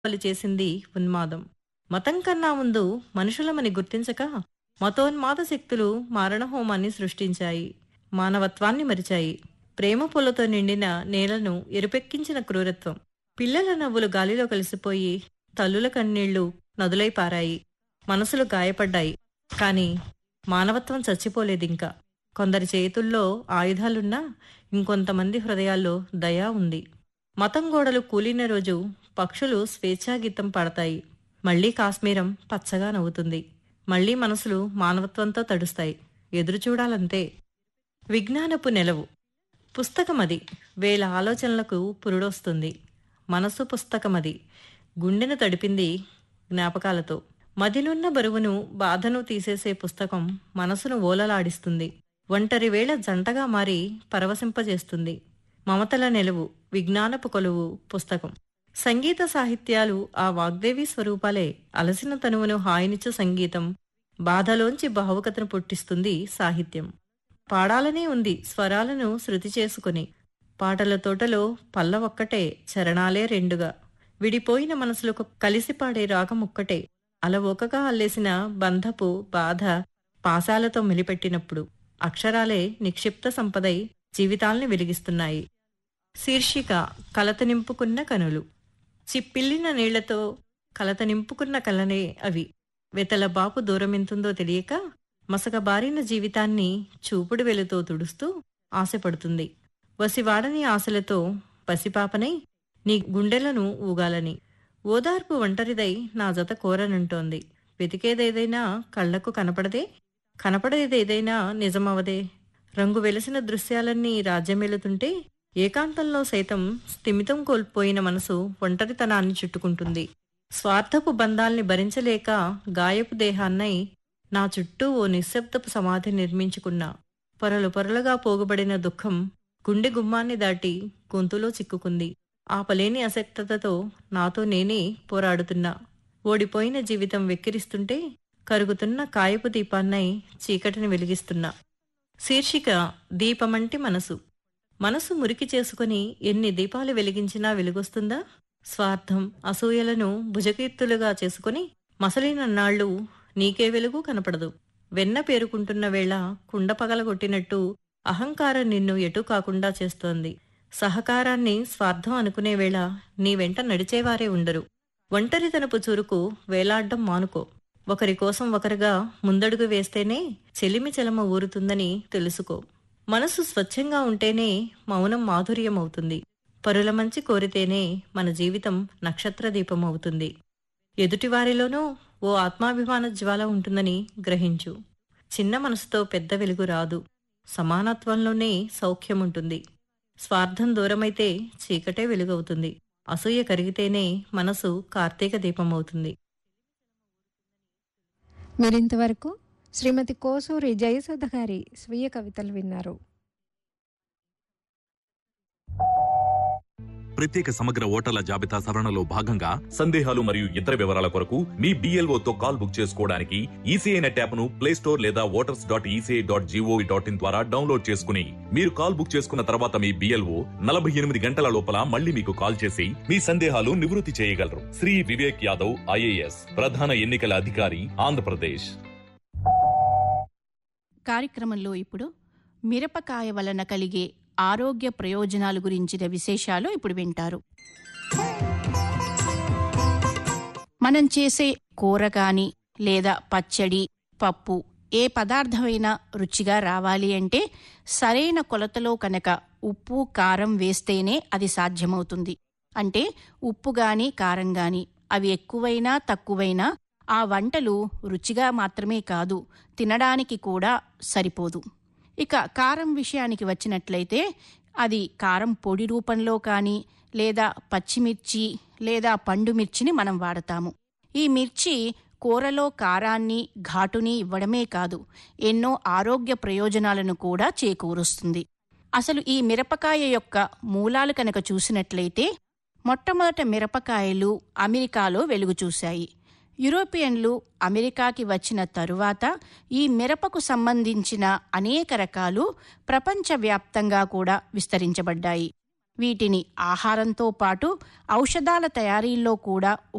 పలు చేసింది ఉన్మాదం మతం కన్నా ముందు మనుషులమని గుర్తించక మతోన్మాద శక్తులు మారణహోమాన్ని సృష్టించాయి మానవత్వాన్ని మరిచాయి ప్రేమ పొలతో నిండిన నేలను ఎరుపెక్కించిన క్రూరత్వం పిల్లల నవ్వులు గాలిలో కలిసిపోయి తల్లుల కన్నీళ్లు నదులై పారాయి మనసులు గాయపడ్డాయి కాని మానవత్వం చచ్చిపోలేదింకా కొందరి చేతుల్లో ఆయుధాలున్నా ఇంకొంతమంది హృదయాల్లో దయా ఉంది మతం గోడలు కూలిన రోజు పక్షులు స్వేచ్ఛాగీతం పాడతాయి మళ్లీ కాశ్మీరం పచ్చగా నవ్వుతుంది మళ్లీ మనసులు మానవత్వంతో తడుస్తాయి ఎదురు చూడాలంతే విజ్ఞానపు నెలవు పుస్తకమది వేల ఆలోచనలకు పురుడొస్తుంది మనసు పుస్తకమది గుండెను తడిపింది జ్ఞాపకాలతో మదినున్న బరువును బాధను తీసేసే పుస్తకం మనసును ఓలలాడిస్తుంది ఒంటరి వేళ జంటగా మారి పరవశింపజేస్తుంది మమతల నెలవు విజ్ఞానపు కొలువు పుస్తకం సంగీత సాహిత్యాలు ఆ వాగ్దేవి స్వరూపాలే అలసిన తనువును హాయినిచ్చు సంగీతం బాధలోంచి భావుకతను పుట్టిస్తుంది సాహిత్యం పాడాలనే ఉంది స్వరాలను శృతి చేసుకుని పాటల తోటలో పల్ల ఒక్కటే చరణాలే రెండుగా విడిపోయిన మనసులకు కలిసి పాడే రాగం ఒక్కటే అలవోకగా అల్లేసిన బంధపు బాధ పాశాలతో మెలిపెట్టినప్పుడు అక్షరాలే నిక్షిప్త సంపదై జీవితాల్ని వెలిగిస్తున్నాయి శీర్షిక కలత నింపుకున్న కనులు చిప్పిల్లిన నీళ్లతో కలత నింపుకున్న కలనే అవి వెతల బాపు దూరమెంతుందో తెలియక మసకబారిన జీవితాన్ని చూపుడు వెలుతో తుడుస్తూ ఆశపడుతుంది వసివాడని ఆశలతో పసిపాపనై నీ గుండెలను ఊగాలని ఓదార్పు ఒంటరిదై నా జత కోరనంటోంది వెతికేదేదైనా కళ్లకు కనపడదే కనపడేదేదైనా నిజమవదే రంగు వెలసిన దృశ్యాలన్నీ రాజ్యమెలుతుంటే ఏకాంతంలో సైతం స్థిమితం కోల్పోయిన మనసు ఒంటరితనాన్ని చుట్టుకుంటుంది స్వార్థపు బంధాల్ని భరించలేక గాయపు దేహాన్నై నా చుట్టూ ఓ నిశ్శబ్దపు సమాధి నిర్మించుకున్నా పొరలు పొరలుగా పోగుబడిన దుఃఖం గుండె గుమ్మాన్ని దాటి గొంతులో చిక్కుకుంది ఆపలేని అసక్తతతో నాతో నేనే పోరాడుతున్నా ఓడిపోయిన జీవితం వెక్కిరిస్తుంటే కరుగుతున్న కాయపు దీపాన్నై చీకటిని వెలిగిస్తున్నా శీర్షిక దీపమంటి మనసు మనసు మురికి చేసుకుని ఎన్ని దీపాలు వెలిగించినా వెలుగొస్తుందా స్వార్థం అసూయలను భుజకీర్తులుగా చేసుకుని మసలినన్నాళ్ళు నీకే వెలుగు కనపడదు వెన్న పేరుకుంటున్న వేళ కుండ పగలగొట్టినట్టు అహంకారం నిన్ను ఎటు కాకుండా చేస్తోంది సహకారాన్ని స్వార్థం అనుకునే వేళ నీ వెంట నడిచేవారే ఉండరు ఒంటరితనపు చురుకు వేలాడ్డం మానుకో ఒకరి కోసం ఒకరుగా ముందడుగు వేస్తేనే చెలిమి చెలమ ఊరుతుందని తెలుసుకో మనసు స్వచ్ఛంగా ఉంటేనే మౌనం మాధుర్యం అవుతుంది పరుల మంచి కోరితేనే మన జీవితం నక్షత్ర దీపం అవుతుంది ఎదుటివారిలోనూ ఓ ఆత్మాభిమాన జ్వాల ఉంటుందని గ్రహించు చిన్న మనసుతో పెద్ద వెలుగు రాదు సమానత్వంలోనే సౌఖ్యముంటుంది స్వార్థం దూరమైతే చీకటే వెలుగవుతుంది అసూయ కరిగితేనే మనసు కార్తీక దీపం అవుతుంది మీరింతవరకు శ్రీమతి కోసూరి జయసుధ గారి స్వీయ కవితలు విన్నారు ప్రత్యేక సమగ్ర ఓటర్ల జాబితా సవరణలో భాగంగా సందేహాలు మరియు ఇతర వివరాల కొరకు మీ BLO తో కాల్ బుక్ చేసుకోవడానికి ఈసీఐ నెట్ యాప్ను ప్లే స్టోర్ లేదా voters dot ECI dot G O V dot in ద్వారా డౌన్లోడ్ చేసుకుని మీరు కాల్ బుక్ చేసుకున్న తర్వాత మీ బిఎల్ఓ నలభై ఎనిమిది గంటల లోపల మళ్ళీ మీకు కాల్ చేసి మీ సందేహాలు నివృత్తి చేయగలరు శ్రీ వివేక్ యాదవ్ ఐఏఎస్ ప్రధాన ఎన్నికల అధికారి ఆంధ్రప్రదేశ్ కార్యక్రమంలో ఇప్పుడు మిరపకాయ వలన కలిగే ఆరోగ్య ప్రయోజనాల గురించిన విశేషాలు ఇప్పుడు వింటారు మనం చేసే కూర గాని లేదా పచ్చడి పప్పు ఏ పదార్థమైనా రుచిగా రావాలి అంటే సరైన కొలతలో కనుక ఉప్పు కారం వేస్తేనే అది సాధ్యమవుతుంది అంటే ఉప్పు గాని కారం గాని అవి ఎక్కువైనా తక్కువైనా ఆ వంటలు రుచిగా మాత్రమే కాదు తినడానికి కూడా సరిపోదు ఇక కారం విషయానికి వచ్చినట్లయితే అది కారం పొడి రూపంలో కానీ లేదా పచ్చిమిర్చి లేదా పండు మిర్చిని మనం వాడతాము ఈ మిర్చి కూరలో కారాన్ని ఘాటుని ఇవ్వడమే కాదు ఎన్నో ఆరోగ్య ప్రయోజనాలను కూడా చేకూరుస్తుంది అసలు ఈ మిరపకాయ యొక్క మూలాలు కనుక చూసినట్లయితే మొట్టమొదట మిరపకాయలు అమెరికాలో వెలుగు చూశాయి యూరోపియన్లు అమెరికాకి వచ్చిన తరువాత ఈ మిరపకు సంబంధించిన అనేక రకాలు ప్రపంచవ్యాప్తంగా కూడా విస్తరించబడ్డాయి వీటిని ఆహారంతో పాటు ఔషధాల తయారీల్లో కూడా